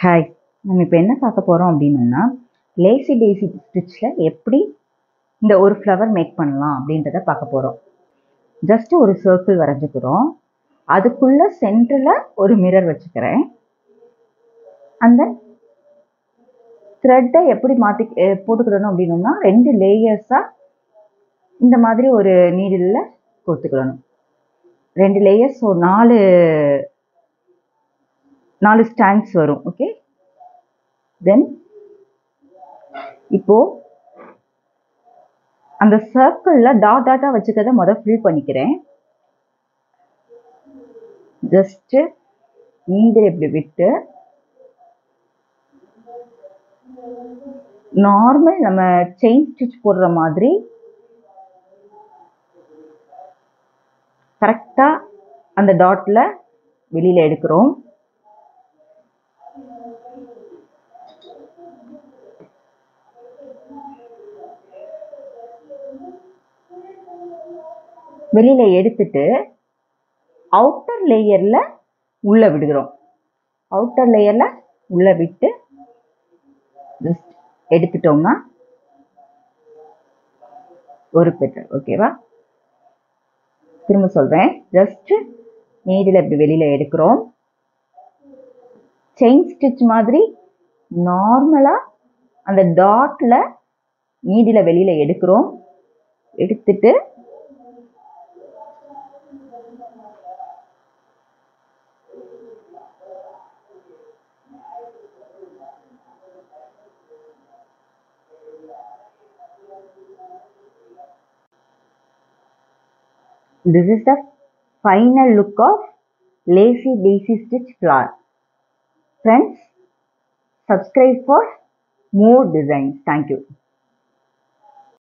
Hi நம்ம இப்போ என்ன பார்க்க போகிறோம் அப்படின்னோம்னா லேசி டேசி ஸ்டிச்சில் எப்படி இந்த ஒரு ஃப்ளவர் மேக் பண்ணலாம் அப்படின்றத பார்க்க போகிறோம் ஜஸ்ட் ஒரு சர்க்கிள் வரைஞ்சிக்கிறோம் அதுக்குள்ளே சென்டரில் ஒரு மிரர் வச்சுக்கிறேன் அந்த த்ரெட்டை எப்படி மாற்றி போட்டுக்கிடணும் அப்படின்னோம்னா ரெண்டு லேயர்ஸாக இந்த மாதிரி ஒரு நீடிலில் கோத்துக்கிடணும் ரெண்டு லேயர்ஸ் ஸோ நாலு நாலு ஸ்டாண்ட்ஸ் வரும் ஓகே தென் இப்போ அந்த சர்க்கிளில் டாட் டாட்டாக வச்சுக்கிறத முதல் ஃபில் பண்ணிக்கிறேன் ஜஸ்ட்டு நீந்தில் இப்படி விட்டு நார்மல் நம்ம செயின் ஸ்டிச் போடுற மாதிரி கரெக்டாக அந்த டாட்டில் வெளியில் எடுக்கிறோம் வெளியில் எடுத்துட்டு அவுட்டர் லேயரில் உள்ளே விடுகிறோம் அவுட்டர் லேயரில் உள்ளே விட்டு ஜஸ்ட் எடுத்துட்டோம்னா ஒரு பெட்டர் ஓகேவா திரும்ப சொல்கிறேன் ஜஸ்ட்டு நீடில் இப்படி வெளியில் எடுக்கிறோம் செயின் ஸ்டிச் மாதிரி நார்மலாக அந்த டாட்டில் நீடில் வெளியில் எடுக்கிறோம் எடுத்துட்டு This is the final look of lacy daisy stitch flower. Friends, subscribe for more designs. Thank you.